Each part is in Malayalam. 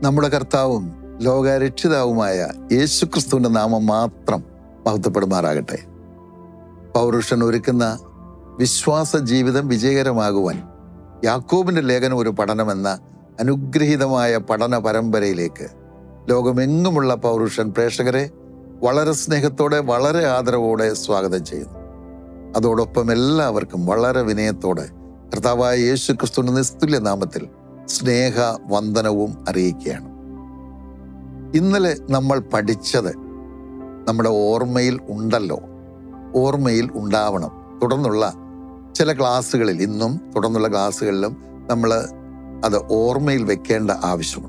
നമ്മുടെ കർത്താവും ലോകരക്ഷിതാവുമായ യേശുക്രിസ്തുവിന്റെ നാമം മാത്രം മഹത്വപ്പെടുമാറാകട്ടെ പൗരുഷൻ ഒരുക്കുന്ന വിശ്വാസ ജീവിതം വിജയകരമാകുവാൻ യാക്കോബിന്റെ ലേഖനം ഒരു പഠനമെന്ന അനുഗ്രഹീതമായ പഠന പരമ്പരയിലേക്ക് ലോകമെങ്ങുമുള്ള പൗരുഷൻ പ്രേക്ഷകരെ വളരെ സ്നേഹത്തോടെ വളരെ ആദരവോടെ സ്വാഗതം ചെയ്യുന്നു അതോടൊപ്പം എല്ലാവർക്കും വളരെ വിനയത്തോടെ കർത്താവായ യേശു ക്രിസ്തുവിന്റെ നിസ്തുല്യ നാമത്തിൽ സ്നേഹ വന്ദനവും അറിയിക്കുകയാണ് ഇന്നലെ നമ്മൾ പഠിച്ചത് നമ്മുടെ ഓർമ്മയിൽ ഉണ്ടല്ലോ ഓർമ്മയിൽ ഉണ്ടാവണം തുടർന്നുള്ള ചില ക്ലാസ്സുകളിൽ ഇന്നും തുടർന്നുള്ള ക്ലാസ്സുകളിലും നമ്മൾ അത് ഓർമ്മയിൽ വെക്കേണ്ട ആവശ്യമുണ്ട്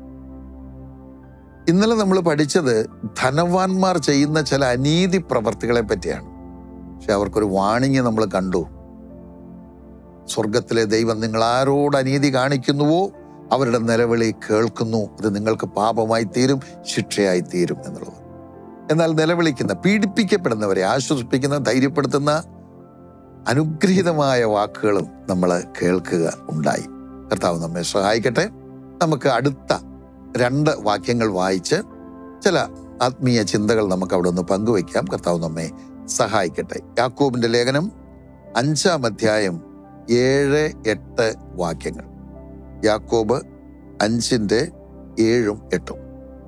ഇന്നലെ നമ്മൾ പഠിച്ചത് ധനവാന്മാർ ചെയ്യുന്ന ചില അനീതി പ്രവർത്തികളെ പറ്റിയാണ് പക്ഷെ അവർക്കൊരു വാണിങ് നമ്മൾ കണ്ടു സ്വർഗത്തിലെ ദൈവം നിങ്ങൾ ആരോട് അനീതി കാണിക്കുന്നുവോ അവരുടെ നിലവിളി കേൾക്കുന്നു അത് നിങ്ങൾക്ക് പാപമായി തീരും ശിക്ഷയായി തീരും എന്നുള്ളത് എന്നാൽ നിലവിളിക്കുന്ന പീഡിപ്പിക്കപ്പെടുന്നവരെ ആശ്വസിപ്പിക്കുന്ന ധൈര്യപ്പെടുത്തുന്ന അനുഗ്രഹീതമായ വാക്കുകളും നമ്മൾ കേൾക്കുക ഉണ്ടായി കർത്താവ് നമ്മെ സഹായിക്കട്ടെ നമുക്ക് അടുത്ത രണ്ട് വാക്യങ്ങൾ വായിച്ച് ചില ആത്മീയ ചിന്തകൾ നമുക്ക് അവിടെ നിന്ന് പങ്കുവയ്ക്കാം കർത്താവ് നമ്മെ സഹായിക്കട്ടെ യാക്കോബിന്റെ ലേഖനം അഞ്ചാം അധ്യായം ഏഴ് എട്ട് വാക്യങ്ങൾ യാക്കോബ് അഞ്ചിന്റെ ഏഴും എട്ടും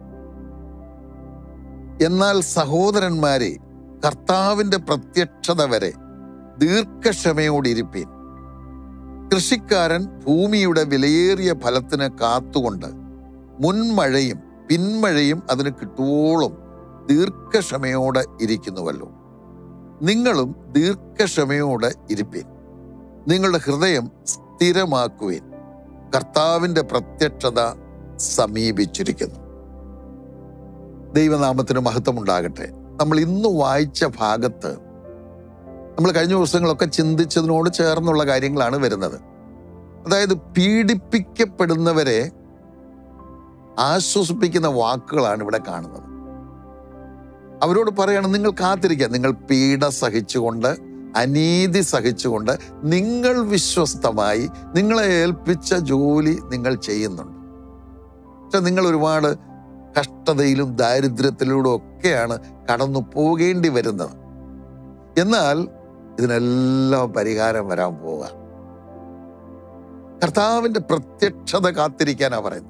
എന്നാൽ സഹോദരന്മാരെ കർത്താവിന്റെ പ്രത്യക്ഷത വരെ ദീർഘക്ഷമയോടിരിപ്പീൻ കൃഷിക്കാരൻ ഭൂമിയുടെ വിലയേറിയ ഫലത്തിന് കാത്തുകൊണ്ട് മുൻമഴയും പിന്മഴയും അതിന് കിട്ടുവോളം ദീർഘക്ഷമയോടെ ഇരിക്കുന്നുവല്ലോ നിങ്ങളും ദീർഘക്ഷമയോടെ ഇരിപ്പീൻ നിങ്ങളുടെ ഹൃദയം സ്ഥിരമാക്കുവിൻ കർത്താവിന്റെ പ്രത്യക്ഷത സമീപിച്ചിരിക്കുന്നു ദൈവനാമത്തിന് മഹത്വമുണ്ടാകട്ടെ നമ്മൾ ഇന്ന് വായിച്ച ഭാഗത്ത് നമ്മൾ കഴിഞ്ഞ ദിവസങ്ങളൊക്കെ ചിന്തിച്ചതിനോട് ചേർന്നുള്ള കാര്യങ്ങളാണ് വരുന്നത് അതായത് പീഡിപ്പിക്കപ്പെടുന്നവരെ ആശ്വസിപ്പിക്കുന്ന വാക്കുകളാണ് ഇവിടെ കാണുന്നത് അവരോട് പറയണം നിങ്ങൾ കാത്തിരിക്കുക നിങ്ങൾ പീഡ സഹിച്ചുകൊണ്ട് അനീതി സഹിച്ചുകൊണ്ട് നിങ്ങൾ വിശ്വസ്തമായി നിങ്ങളെ ഏൽപ്പിച്ച ജോലി നിങ്ങൾ ചെയ്യുന്നുണ്ട് പക്ഷെ നിങ്ങൾ ഒരുപാട് കഷ്ടതയിലും ദാരിദ്ര്യത്തിലൂടെ ഒക്കെയാണ് കടന്നു പോകേണ്ടി വരുന്നത് എന്നാൽ ഇതിനെല്ലാം പരിഹാരം വരാൻ പോവുക കർത്താവിന്റെ പ്രത്യക്ഷത കാത്തിരിക്കാനാ പറയുന്നത്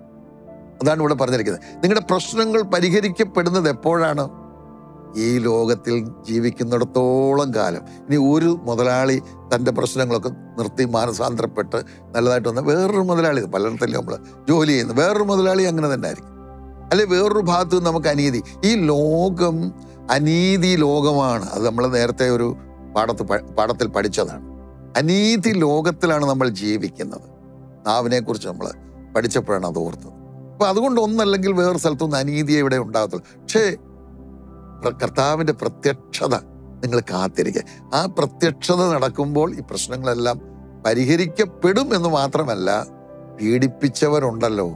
അതാണ് ഇവിടെ പറഞ്ഞിരിക്കുന്നത് നിങ്ങളുടെ പ്രശ്നങ്ങൾ പരിഹരിക്കപ്പെടുന്നത് എപ്പോഴാണ് ഈ ലോകത്തിൽ ജീവിക്കുന്നിടത്തോളം കാലം ഇനി ഒരു മുതലാളി തൻ്റെ പ്രശ്നങ്ങളൊക്കെ നിർത്തി മാനസാന്തരപ്പെട്ട് നല്ലതായിട്ട് വന്ന വേറൊരു മുതലാളി പലയിടത്തല്ലേ നമ്മൾ ജോലി ചെയ്യുന്നത് വേറൊരു മുതലാളി അങ്ങനെ തന്നെ ആയിരിക്കും അല്ലെ വേറൊരു ഭാഗത്ത് നമുക്ക് അനീതി ഈ ലോകം അനീതി ലോകമാണ് അത് നമ്മൾ നേരത്തെ ഒരു പാഠത്ത് പാഠത്തിൽ പഠിച്ചതാണ് അനീതി ലോകത്തിലാണ് നമ്മൾ ജീവിക്കുന്നത് നാവിനെ കുറിച്ച് നമ്മൾ പഠിച്ചപ്പോഴാണ് അത് ഓർത്തത് അപ്പൊ അതുകൊണ്ട് ഒന്നല്ലെങ്കിൽ വേറൊരു സ്ഥലത്തൊന്നും അനീതിയെ ഇവിടെ ഉണ്ടാകത്തുള്ളൂ പക്ഷേ കർത്താവിന്റെ പ്രത്യക്ഷത നിങ്ങൾ കാത്തിരിക്കുക ആ പ്രത്യക്ഷത നടക്കുമ്പോൾ ഈ പ്രശ്നങ്ങളെല്ലാം പരിഹരിക്കപ്പെടും എന്ന് മാത്രമല്ല പീഡിപ്പിച്ചവരുണ്ടല്ലോ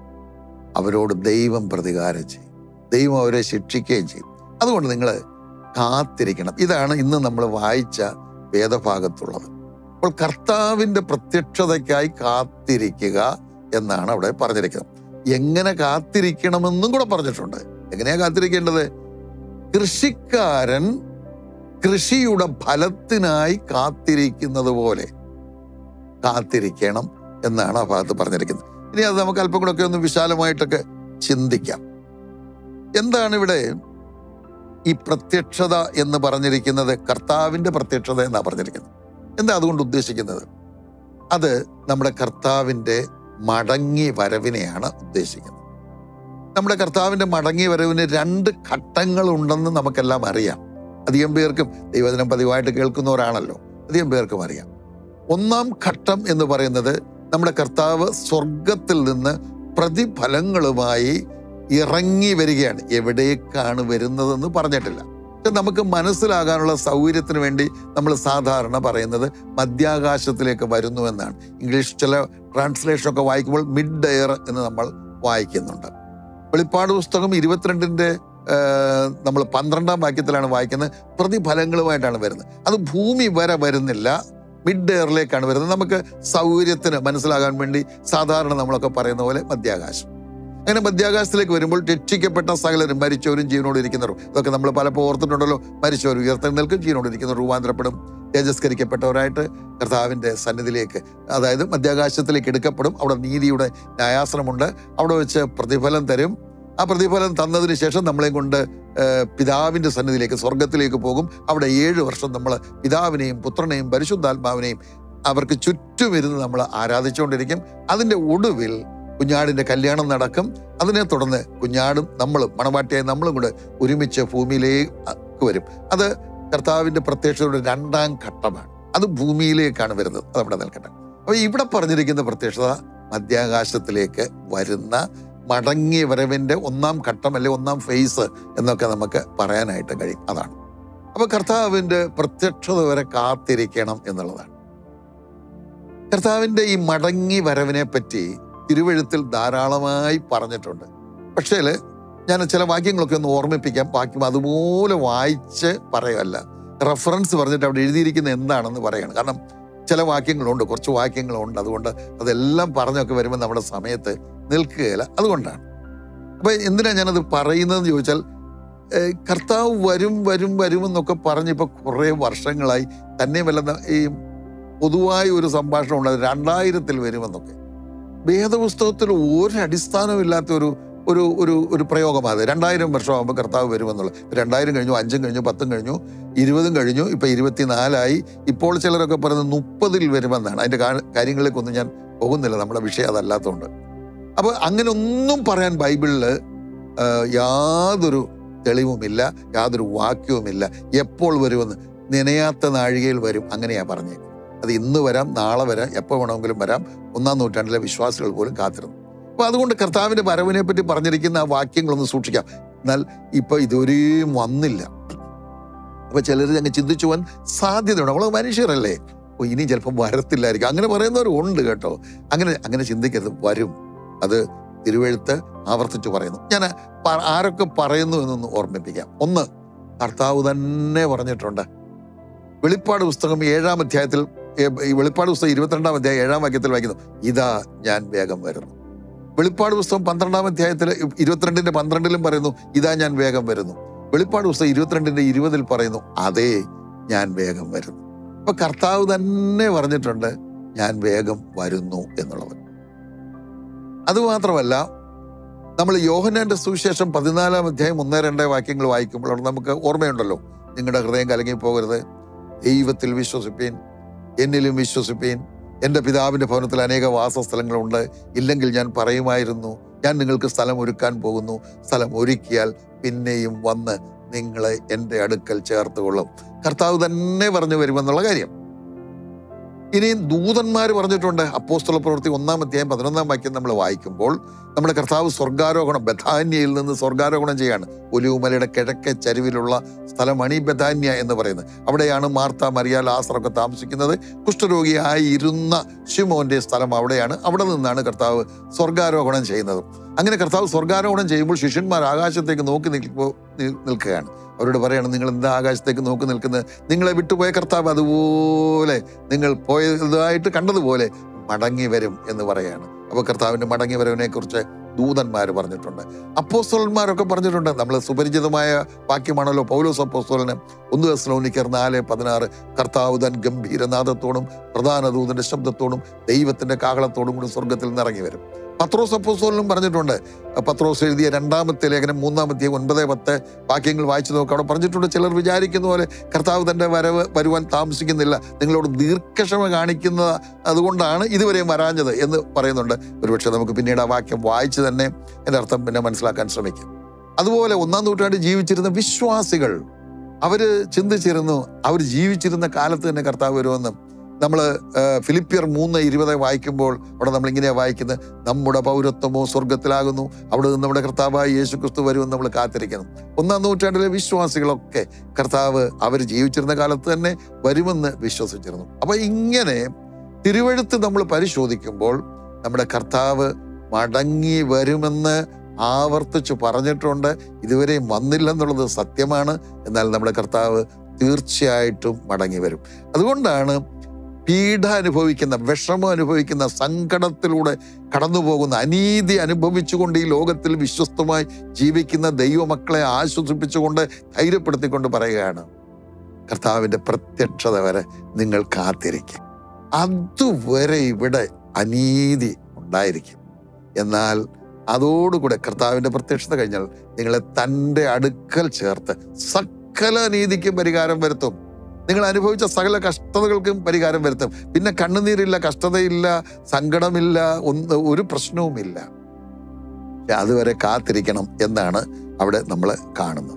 അവരോട് ദൈവം പ്രതികാരം ചെയ്യും ദൈവം അവരെ ശിക്ഷിക്കുകയും ചെയ്യും അതുകൊണ്ട് നിങ്ങൾ കാത്തിരിക്കണം ഇതാണ് ഇന്ന് നമ്മൾ വായിച്ച വേദഭാഗത്തുള്ളത് അപ്പോൾ കർത്താവിന്റെ പ്രത്യക്ഷതയ്ക്കായി കാത്തിരിക്കുക എന്നാണ് അവിടെ പറഞ്ഞിരിക്കുന്നത് എങ്ങനെ കാത്തിരിക്കണമെന്നും കൂടെ പറഞ്ഞിട്ടുണ്ട് എങ്ങനെയാ കാത്തിരിക്കേണ്ടത് കൃഷിക്കാരൻ കൃഷിയുടെ ഫലത്തിനായി കാത്തിരിക്കുന്നത് പോലെ കാത്തിരിക്കണം എന്നാണ് ആ ഭാഗത്ത് പറഞ്ഞിരിക്കുന്നത് ഇനി അത് നമുക്ക് അല്പം കൂടെ ഒക്കെ ഒന്ന് വിശാലമായിട്ടൊക്കെ ചിന്തിക്കാം എന്താണ് ഇവിടെ ഈ പ്രത്യക്ഷത എന്ന് പറഞ്ഞിരിക്കുന്നത് കർത്താവിന്റെ പ്രത്യക്ഷത എന്നാണ് പറഞ്ഞിരിക്കുന്നത് എന്താ അതുകൊണ്ട് ഉദ്ദേശിക്കുന്നത് അത് നമ്മുടെ കർത്താവിന്റെ മടങ്ങി വരവിനെയാണ് ഉദ്ദേശിക്കുന്നത് നമ്മുടെ കർത്താവിന്റെ മടങ്ങി വരവിന് രണ്ട് ഘട്ടങ്ങൾ ഉണ്ടെന്ന് നമുക്കെല്ലാം അറിയാം അധികം പേർക്കും ദൈവദിനം പതിവായിട്ട് കേൾക്കുന്നവരാണല്ലോ അധികം പേർക്കും അറിയാം ഒന്നാം ഘട്ടം എന്ന് പറയുന്നത് നമ്മുടെ കർത്താവ് സ്വർഗത്തിൽ നിന്ന് പ്രതിഫലങ്ങളുമായി ഇറങ്ങി വരികയാണ് എവിടേക്കാണ് വരുന്നതെന്ന് പറഞ്ഞിട്ടില്ല പക്ഷെ നമുക്ക് മനസ്സിലാകാനുള്ള സൗകര്യത്തിന് വേണ്ടി നമ്മൾ സാധാരണ പറയുന്നത് മധ്യാകാശത്തിലേക്ക് വരുന്നു എന്നാണ് ഇംഗ്ലീഷ് ചില ട്രാൻസ്ലേഷൻ ഒക്കെ വായിക്കുമ്പോൾ മിഡ് എയർ എന്ന് നമ്മൾ വായിക്കുന്നുണ്ട് വെളിപ്പാട് പുസ്തകം ഇരുപത്തിരണ്ടിന്റെ നമ്മൾ പന്ത്രണ്ടാം വാക്യത്തിലാണ് വായിക്കുന്നത് പ്രതിഫലങ്ങളുമായിട്ടാണ് വരുന്നത് അത് ഭൂമി വരെ വരുന്നില്ല മിഡ് എയറിലേക്കാണ് വരുന്നത് നമുക്ക് സൗകര്യത്തിന് മനസ്സിലാകാൻ വേണ്ടി സാധാരണ നമ്മളൊക്കെ പറയുന്ന പോലെ മധ്യാകാശം അങ്ങനെ മധ്യാകാശത്തിലേക്ക് വരുമ്പോൾ രക്ഷിക്കപ്പെട്ട സകലരും മരിച്ചവരും ജീവനോട് ഇരിക്കുന്നവരും ഇതൊക്കെ നമ്മൾ പലപ്പോൾ ഓർത്തിട്ടുണ്ടല്ലോ മരിച്ചവർ ഉയർത്തെഴുന്നേൽക്കും ജീവനോട് ഇരിക്കുന്നവർ രൂപാന്തരപ്പെടും തേജസ്കരിക്കപ്പെട്ടവരായിട്ട് കർത്താവിൻ്റെ സന്നിധിയിലേക്ക് അതായത് മധ്യാകാശത്തിലേക്ക് എടുക്കപ്പെടും അവിടെ നീതിയുടെ ന്യായാസനമുണ്ട് അവിടെ വെച്ച് പ്രതിഫലം തരും ആ പ്രതിഫലം തന്നതിന് ശേഷം നമ്മളെയും കൊണ്ട് ഏഹ്, പിതാവിൻ്റെ സന്നിധിയിലേക്ക് സ്വർഗത്തിലേക്ക് പോകും അവിടെ ഏഴ് വർഷം നമ്മൾ പിതാവിനെയും പുത്രനെയും പരിശുദ്ധാത്മാവിനെയും അവർക്ക് ചുറ്റും ഇരുന്ന് നമ്മൾ ആരാധിച്ചുകൊണ്ടിരിക്കും അതിൻ്റെ ഒടുവിൽ കുഞ്ഞാടിൻ്റെ കല്യാണം നടക്കും അതിനെ തുടർന്ന് കുഞ്ഞാടും നമ്മളും മണവാട്ടിയായി നമ്മളും കൂടെ ഒരുമിച്ച് ഭൂമിയിലേക്ക് വരും അത് കർത്താവിൻ്റെ പ്രത്യക്ഷതയുടെ രണ്ടാം ഘട്ടമാണ് അത് ഭൂമിയിലേക്കാണ് വരുന്നത് അത് അവിടെ നിൽക്കട്ടെ അപ്പോൾ ഇവിടെ പറഞ്ഞിരിക്കുന്ന പ്രത്യക്ഷത മധ്യാകാശത്തിലേക്ക് വരുന്ന മടങ്ങിയ വരവിൻ്റെ ഒന്നാം ഘട്ടം അല്ലെ ഒന്നാം ഫേസ് എന്നൊക്കെ നമുക്ക് പറയാനായിട്ട് കഴിയും അതാണ് അപ്പൊ കർത്താവിൻ്റെ പ്രത്യക്ഷത വരെ കാത്തിരിക്കണം എന്നുള്ളതാണ് കർത്താവിൻ്റെ ഈ മടങ്ങി വരവിനെ പറ്റി തിരുവഴുത്തിൽ ധാരാളമായി പറഞ്ഞിട്ടുണ്ട് പക്ഷേ ഞാൻ ചില വാക്യങ്ങളൊക്കെ ഒന്ന് ഓർമ്മിപ്പിക്കാം വാക്യം അതുപോലെ വായിച്ച് പറയല്ല റെഫറൻസ് പറഞ്ഞിട്ട് അവിടെ എഴുതിയിരിക്കുന്ന എന്താണെന്ന് പറയണം കാരണം ചില വാക്യങ്ങളുണ്ട് കുറച്ച് വാക്യങ്ങളുണ്ട് അതുകൊണ്ട് അതെല്ലാം പറഞ്ഞൊക്കെ വരുമ്പോൾ നമ്മുടെ സമയത്ത് നിൽക്കുകയില്ല അതുകൊണ്ടാണ് അപ്പൊ എന്തിനാ ഞാനത് പറയുന്നതെന്ന് ചോദിച്ചാൽ ഏഹ്, കർത്താവ് വരും വരും വരുമെന്നൊക്കെ പറഞ്ഞിപ്പോൾ കുറേ വർഷങ്ങളായി തന്നെ വല്ല ഈ പൊതുവായ ഒരു സംഭാഷണം ഉണ്ട് അത് രണ്ടായിരത്തിൽ വരുമെന്നൊക്കെ വേദപുസ്തകത്തിൽ ഒരു അടിസ്ഥാനവും ഇല്ലാത്ത ഒരു ഒരു ഒരു ഒരു പ്രയോഗമാണ് അത് രണ്ടായിരം വർഷമാകുമ്പോൾ കർത്താവ് വരുമെന്നുള്ളത് ഇപ്പൊ രണ്ടായിരം കഴിഞ്ഞു അഞ്ചും കഴിഞ്ഞു പത്തും കഴിഞ്ഞു ഇരുപതും കഴിഞ്ഞു ഇപ്പൊ ഇരുപത്തിനാലായി ഇപ്പോൾ ചിലരൊക്കെ പറയുന്നത് മുപ്പതിൽ വരുമെന്നാണ് അതിന്റെ കാ- കാര്യങ്ങളിലേക്കൊന്നും ഞാൻ പോകുന്നില്ല നമ്മുടെ വിഷയം അതല്ലാത്തതുകൊണ്ട് അപ്പൊ അങ്ങനെ ഒന്നും പറയാൻ ബൈബിളിൽ യാതൊരു തെളിവുമില്ല യാതൊരു വാക്യവുമില്ല എപ്പോൾ വരുമെന്ന് നനയാത്ത നാഴികയിൽ വരും അങ്ങനെയാ പറഞ്ഞേക്കുന്നത് അത് ഇന്ന് വരാം നാളെ വരാം എപ്പോൾ വേണമെങ്കിലും വരാം ഒന്നാം നൂറ്റാണ്ടിലെ വിശ്വാസികൾ പോലും കാത്തിരുന്നു അപ്പൊ അതുകൊണ്ട് കർത്താവിന്റെ വരവിനെ പറ്റി പറഞ്ഞിരിക്കുന്ന ആ വാക്യങ്ങളൊന്ന് സൂക്ഷിക്കാം എന്നാൽ ഇപ്പൊ ഇതുവരെയും വന്നില്ല അപ്പൊ ചിലർ അങ്ങ് ചിന്തിച്ചു പോകാൻ സാധ്യതയുണ്ട് നമ്മൾ മനുഷ്യരല്ലേ ഓ ഇനി ചിലപ്പോൾ വരത്തില്ലായിരിക്കും അങ്ങനെ പറയുന്നവരും ഉണ്ട് കേട്ടോ അങ്ങനെ അങ്ങനെ ചിന്തിക്കരുത് വരും അത് തിരുവഴുത്ത് ആവർത്തിച്ചു പറയുന്നു ഞാൻ പ- ആരൊക്കെ പറയുന്നു എന്നൊന്ന് ഓർമ്മിപ്പിക്കാം ഒന്ന് കർത്താവ് തന്നെ പറഞ്ഞിട്ടുണ്ട് വെളിപ്പാട് പുസ്തകം ഏഴാം അധ്യായത്തിൽ ഏ- ഈ വെളിപ്പാട് പുസ്തകം ഇരുപത്തിരണ്ടാം അധ്യായം ഏഴാം വാക്യത്തിൽ വായിക്കുന്നു ഇതാ ഞാൻ വേഗം വരുന്നു വെളിപ്പാട് പുസ്തകം പന്ത്രണ്ടാം അധ്യായത്തിൽ ഇരുപത്തിരണ്ടിന്റെ പന്ത്രണ്ടിലും പറയുന്നു ഇതാ ഞാൻ വേഗം വരുന്നു വെളിപ്പാട് പുസ്തകം ഇരുപത്തിരണ്ടിന്റെ ഇരുപതിൽ പറയുന്നു അതേ ഞാൻ വേഗം വരുന്നു അപ്പൊ കർത്താവ് തന്നെ പറഞ്ഞിട്ടുണ്ട് ഞാൻ വേഗം വരുന്നു എന്നുള്ളത് അതുമാത്രമല്ല നമ്മൾ യോഹനാന്റെ സുവിശേഷം പതിനാലാം അധ്യായം ഒന്നേ രണ്ടേ വാക്യങ്ങൾ വായിക്കുമ്പോൾ അവിടെ നമുക്ക് ഓർമ്മയുണ്ടല്ലോ നിങ്ങളുടെ ഹൃദയം കലങ്ങി പോകരുത് ദൈവത്തിൽ വിശ്വസിപ്പീൻ എന്നിലും വിശ്വസിപ്പീൻ എൻ്റെ പിതാവിൻ്റെ ഭവനത്തിൽ അനേക വാസസ്ഥലങ്ങളുണ്ട് ഇല്ലെങ്കിൽ ഞാൻ പറയുമായിരുന്നു ഞാൻ നിങ്ങൾക്ക് സ്ഥലം ഒരുക്കാൻ പോകുന്നു സ്ഥലം ഒരുക്കിയാൽ പിന്നെയും വന്ന് നിങ്ങളെ എൻ്റെ അടുക്കൽ ചേർത്തുകൊള്ളും കർത്താവ് തന്നെ പറഞ്ഞു വരുമെന്നുള്ള കാര്യം ഇനിയും ദൂതന്മാർ പറഞ്ഞിട്ടുണ്ട് അപ്പോസ്തല പ്രവൃത്തി ഒന്നാം അധ്യായം പതിനൊന്നാം വാക്യം നമ്മൾ വായിക്കുമ്പോൾ നമ്മുടെ കർത്താവ് സ്വർഗാരോഹണം ബഥാന്യയിൽ നിന്ന് സ്വർഗാരോഹണം ചെയ്യാണ് ഒലിവുമലയുടെ കിഴക്കേ ചരിവിലുള്ള സ്ഥലമാണ് ഈ ബഥാന്യ എന്ന് പറയുന്നത് അവിടെയാണ് മാർത്ത മറിയ ലാസറൊക്കെ താമസിക്കുന്നത് കുഷ്ഠരോഗിയായി ഇരുന്ന ശിമോന്റെ സ്ഥലം അവിടെയാണ് അവിടെ നിന്നാണ് കർത്താവ് സ്വർഗാരോഹണം ചെയ്യുന്നത് അങ്ങനെ കർത്താവ് സ്വർഗാരോഹണം ചെയ്യുമ്പോൾ ശിഷ്യന്മാർ ആകാശത്തേക്ക് നോക്കി നിൽക്കുമ്പോൾ നി- നിൽക്കുകയാണ് അവരോട് പറയണം നിങ്ങൾ എന്താ ആകാശത്തേക്ക് നോക്കി നിൽക്കുന്നത് നിങ്ങളെ വിട്ടുപോയ കർത്താവ് അതുപോലെ നിങ്ങൾ പോയതായിട്ട് കണ്ടതുപോലെ മടങ്ങി വരും എന്ന് പറയാണ് അപ്പൊ കർത്താവിന്റെ മടങ്ങി വരവിനെ കുറിച്ച് ദൂതന്മാർ പറഞ്ഞിട്ടുണ്ട് അപ്പോസ്തലന്മാരൊക്കെ പറഞ്ഞിട്ടുണ്ട് നമ്മൾ സുപരിചിതമായ വാക്യമാണല്ലോ പൗലോസ് അപ്പോസ്തലന് ഒന്ന് തെസ്സലോനിക്കർ നാല് പതിനാറ് കർത്താവ് തൻ ഗംഭീരനാദത്തോടും പ്രധാന ദൂതന്റെ ശബ്ദത്തോടും ദൈവത്തിന്റെ കാഹളത്തോടും കൂടി സ്വർഗത്തിൽ നിന്ന് ഇറങ്ങി വരും പത്രോസ് അപ്പോസ്തലനും പറഞ്ഞിട്ടുണ്ട് പത്രോസ് എഴുതിയ രണ്ടാമത്തെ ലേഖനം മൂന്നാമത്തെ ഒൻപത് പത്ത് വാക്യങ്ങൾ വായിച്ചു നോക്കുക അവിടെ പറഞ്ഞിട്ടുണ്ട് ചിലർ വിചാരിക്കുന്ന പോലെ കർത്താവ് തന്റെ വരവ് വരുവാൻ താമസിക്കുന്നില്ല നിങ്ങളോട് ദീർഘക്ഷമ കാണിക്കുന്ന അതുകൊണ്ടാണ് ഇതുവരെയും വരാഞ്ഞത് എന്ന് പറയുന്നുണ്ട് ഒരുപക്ഷെ നമുക്ക് പിന്നീട് ആ വാക്യം വായിച്ച് തന്നെ എൻ്റെ അർത്ഥം പിന്നെ മനസ്സിലാക്കാൻ ശ്രമിക്കും അതുപോലെ ഒന്നാം നൂറ്റാണ്ടിൽ ജീവിച്ചിരുന്ന വിശ്വാസികൾ അവര് ചിന്തിച്ചിരുന്നു അവർ ജീവിച്ചിരുന്ന കാലത്ത് തന്നെ കർത്താവ് വരുമെന്നും നമ്മൾ ഫിലിപ്പിയർ മൂന്ന് ഇരുപത് വായിക്കുമ്പോൾ അവിടെ നമ്മൾ ഇങ്ങനെയാ വായിക്കുന്നത് നമ്മുടെ പൗരത്വമോ സ്വർഗത്തിലാകുന്നു അവിടെ നിന്ന് നമ്മുടെ കർത്താവായ യേശു ക്രിസ്തു വരുമെന്ന് നമ്മൾ കാത്തിരിക്കുന്നു ഒന്നാം നൂറ്റാണ്ടിലെ വിശ്വാസികളൊക്കെ കർത്താവ് അവർ ജീവിച്ചിരുന്ന കാലത്ത് തന്നെ വരുമെന്ന് വിശ്വസിച്ചിരുന്നു അപ്പൊ ഇങ്ങനെ തിരുവഴുത്ത് നമ്മൾ പരിശോധിക്കുമ്പോൾ നമ്മുടെ കർത്താവ് മടങ്ങി വരുമെന്ന് ആവർത്തിച്ചു പറഞ്ഞിട്ടുണ്ട് ഇതുവരെയും വന്നില്ലെന്നുള്ളത് സത്യമാണ് എന്നാൽ നമ്മുടെ കർത്താവ് തീർച്ചയായിട്ടും മടങ്ങി വരും അതുകൊണ്ടാണ് പീഡ അനുഭവിക്കുന്ന വിഷമം അനുഭവിക്കുന്ന സങ്കടത്തിലൂടെ കടന്നു പോകുന്ന അനീതി അനുഭവിച്ചുകൊണ്ട് ഈ ലോകത്തിൽ വിശ്വസ്തമായി ജീവിക്കുന്ന ദൈവമക്കളെ ആശ്വസിപ്പിച്ചുകൊണ്ട് ധൈര്യപ്പെടുത്തിക്കൊണ്ട് പറയുകയാണ് കർത്താവിൻ്റെ പ്രത്യക്ഷത വരെ നിങ്ങൾ കാത്തിരിക്കും അതുവരെ ഇവിടെ അനീതി ഉണ്ടായിരിക്കും എന്നാൽ അതോടുകൂടെ കർത്താവിൻ്റെ പ്രത്യക്ഷത കഴിഞ്ഞാൽ നിങ്ങളെ തൻ്റെ അടുക്കൽ ചേർത്ത് സകല നീതിക്കും പരിഹാരം വരുത്തും നിങ്ങൾ അനുഭവിച്ച സകല കഷ്ടതകൾക്കും പരിഹാരം വരുത്തും പിന്നെ കണ്ണുനീരില്ല കഷ്ടതയില്ല സങ്കടമില്ല ഒന്ന് ഒരു പ്രശ്നവുമില്ല പക്ഷെ അതുവരെ കാത്തിരിക്കണം എന്നാണ് അവിടെ നമ്മൾ കാണുന്നത്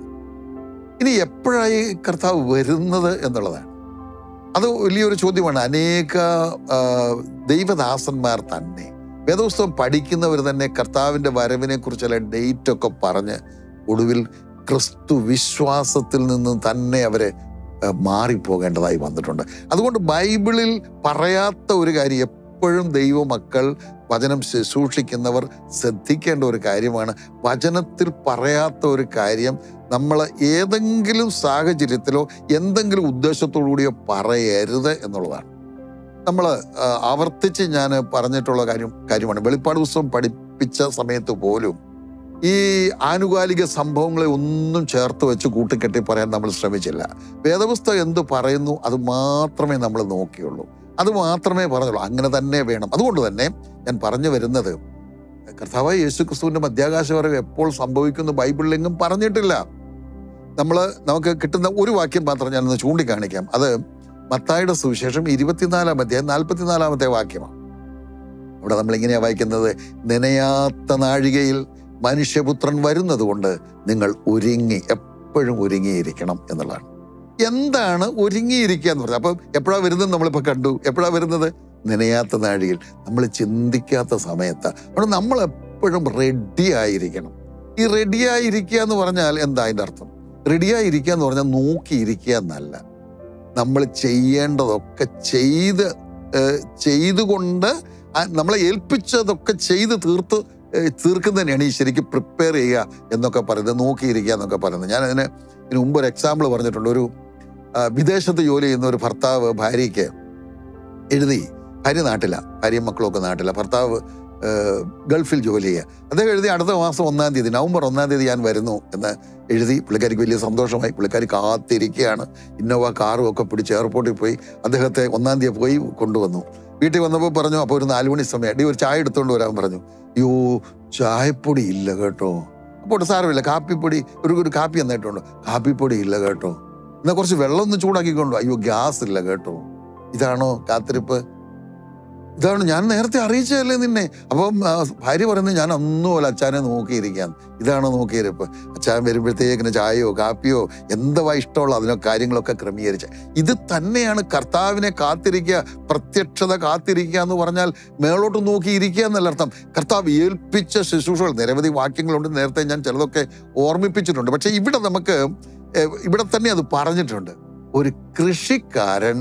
ഇനി എപ്പോഴായി കർത്താവ് വരുന്നത് എന്നുള്ളതാണ് അത് വലിയൊരു ചോദ്യമാണ് അനേക ആ, ദൈവദാസന്മാർ തന്നെ വേദപുസ്തകം പഠിക്കുന്നവർ തന്നെ കർത്താവിൻ്റെ വരവിനെ കുറിച്ചുള്ള ഡേറ്റ് ഒക്കെ പറഞ്ഞ് ഒടുവിൽ ക്രിസ്തു വിശ്വാസത്തിൽ നിന്ന് തന്നെ അവരെ ആ, മാറിപ്പോകേണ്ടതായി വന്നിട്ടുണ്ട് അതുകൊണ്ട് ബൈബിളിൽ പറയാത്ത ഒരു കാര്യം എപ്പോഴും ദൈവമക്കൾ വചനം ശുശ്രൂഷിക്കുന്നവർ ശ്രദ്ധിക്കേണ്ട ഒരു കാര്യമാണ് വചനത്തിൽ പറയാത്ത ഒരു കാര്യം നമ്മൾ ഏതെങ്കിലും സാഹചര്യത്തിലോ എന്തെങ്കിലും ഉദ്ദേശത്തോടു കൂടിയോ പറയരുത് എന്നുള്ളതാണ് നമ്മൾ ആവർത്തിച്ച് ഞാൻ പറഞ്ഞിട്ടുള്ള കാര്യം കാര്യമാണ് വെളിപ്പാട് പുസ്തകം പഠിപ്പിച്ച സമയത്ത് പോലും ഈ ആനുകാലിക സംഭവങ്ങളെ ഒന്നും ചേർത്ത് വെച്ച് കൂട്ടിക്കെട്ടി പറയാൻ നമ്മൾ ശ്രമിച്ചില്ല വേദപുസ്തകം എന്ത് പറയുന്നു അത് മാത്രമേ നമ്മൾ നോക്കിയുള്ളൂ അത് മാത്രമേ പറഞ്ഞുള്ളൂ അങ്ങനെ തന്നെ വേണം അതുകൊണ്ട് തന്നെ ഞാൻ പറഞ്ഞു വരുന്നത് കർത്താവായ യേശു ക്രിസ്തുവിന്റെ മധ്യാകാശ വരവ് എപ്പോൾ സംഭവിക്കുന്നു ബൈബിളിലെങ്ങും പറഞ്ഞിട്ടില്ല നമ്മൾ നമുക്ക് കിട്ടുന്ന ഒരു വാക്യം മാത്രം ഞാനൊന്ന് ചൂണ്ടിക്കാണിക്കാം അത് മത്തായുടെ സുവിശേഷം ഇരുപത്തിനാലാം അധ്യായം നാൽപ്പത്തിനാലാമത്തെ വാക്യമാണ് അവിടെ നമ്മൾ ഇങ്ങനെയാ വായിക്കുന്നത് നനയാത്ത നാഴികയിൽ മനുഷ്യപുത്രൻ വരുന്നത് കൊണ്ട് നിങ്ങൾ ഒരുങ്ങി എപ്പോഴും ഒരുങ്ങിയിരിക്കണം എന്നുള്ളതാണ് എന്താണ് ഒരുങ്ങിയിരിക്കുക എന്ന് പറഞ്ഞത് അപ്പം എപ്പോഴാണ് വരുന്നത് നമ്മളിപ്പോൾ കണ്ടു എപ്പോഴാണ് വരുന്നത് നനയാത്ത നാഴികയിൽ നമ്മൾ ചിന്തിക്കാത്ത സമയത്ത് അവിടെ നമ്മൾ എപ്പോഴും റെഡി ആയിരിക്കണം ഈ റെഡി ആയിരിക്കുക എന്ന് പറഞ്ഞാൽ എന്താ അതിൻ്റെ അർത്ഥം റെഡി ആയിരിക്കുക എന്ന് പറഞ്ഞാൽ നോക്കിയിരിക്കുക എന്നല്ല നമ്മൾ ചെയ്യേണ്ടതൊക്കെ ചെയ്ത് ഏഹ്, ചെയ്തുകൊണ്ട് ആ നമ്മളെ ഏൽപ്പിച്ചതൊക്കെ ചെയ്ത് തീർത്ത് ഏഹ്, തീർക്കുന്നതന്നെയാണ് ഈ ശരിക്കും പ്രിപ്പയർ ചെയ്യുക എന്നൊക്കെ പറയുന്നത് നോക്കിയിരിക്കുക എന്നൊക്കെ പറയുന്നത് ഞാൻ അതിന് ഇതിന് മുമ്പ് ഒരു എക്സാമ്പിൾ പറഞ്ഞിട്ടുണ്ട് ഒരു ആ, വിദേശത്ത് ജോലി ചെയ്യുന്ന ഒരു ഭർത്താവ് ഭാര്യയ്ക്ക് എഴുതി ഭാര്യ നാട്ടില ഭാര്യയും മക്കളൊക്കെ നാട്ടില ഭർത്താവ് ഏഹ്, ഗൾഫിൽ ജോലി ചെയ്യുക അദ്ദേഹം എഴുതി അടുത്ത മാസം ഒന്നാം തീയതി നവംബർ ഒന്നാം തീയതി ഞാൻ വരുന്നു എന്ന് എഴുതി പുള്ളിക്കാരിക്ക് വലിയ സന്തോഷമായി പുള്ളിക്കാരി കാത്തിരിക്കുകയാണ് ഇന്നോവ കാറും ഒക്കെ പിടിച്ച് എയർപോർട്ടിൽ പോയി അദ്ദേഹത്തെ ഒന്നാം തീയതി പോയി കൊണ്ടുവന്നു വീട്ടിൽ വന്നപ്പോൾ പറഞ്ഞു അപ്പോൾ ഒരു നാല് മണി സമയം അടി ഒരു ചായ എടുത്തുകൊണ്ട് വരാൻ പറഞ്ഞു യോ ചായപ്പൊടി ഇല്ല കേട്ടോ അപ്പോൾ സാരമില്ല കാപ്പിപ്പൊടി ഒരു ഒരു കാപ്പി എന്നിട്ടുണ്ടോ കാപ്പിപ്പൊടി ഇല്ല കേട്ടോ എന്നാൽ കുറച്ച് വെള്ളം ഒന്ന് ചൂടാക്കിക്കൊണ്ടു അയ്യോ ഗ്യാസ് ഇല്ല കേട്ടോ ഇതാണോ കാത്തിരിപ്പ് ഇതാണ് ഞാൻ നേരത്തെ അറിയിച്ചതല്ലേ നിന്നെ അപ്പം ആ, ഭാര്യ പറയുന്നത് ഞാൻ ഒന്നുമല്ല അച്ഛനെ നോക്കിയിരിക്കാൻ ഇതാണോ നോക്കിയിരിപ്പ് അച്ഛൻ വരുമ്പോഴത്തേക്കിന് ചായയോ കാപ്പിയോ എന്തുവാ ഇഷ്ടമുള്ള അതിനോ കാര്യങ്ങളൊക്കെ ക്രമീകരിച്ച ഇത് തന്നെയാണ് കർത്താവിനെ കാത്തിരിക്കുക പ്രത്യക്ഷത കാത്തിരിക്കുക എന്ന് പറഞ്ഞാൽ മേളോട്ട് നോക്കിയിരിക്കുക എന്നല്ല അർത്ഥം കർത്താവ് ഏൽപ്പിച്ച ശുശ്രൂഷകൾ നിരവധി വാക്യങ്ങളുണ്ട് നേരത്തെ ഞാൻ ചിലതൊക്കെ ഓർമ്മിപ്പിച്ചിട്ടുണ്ട് പക്ഷെ ഇവിടെ നമുക്ക് ഏഹ്, ഇവിടെ തന്നെ അത് പറഞ്ഞിട്ടുണ്ട് ഒരു കൃഷിക്കാരൻ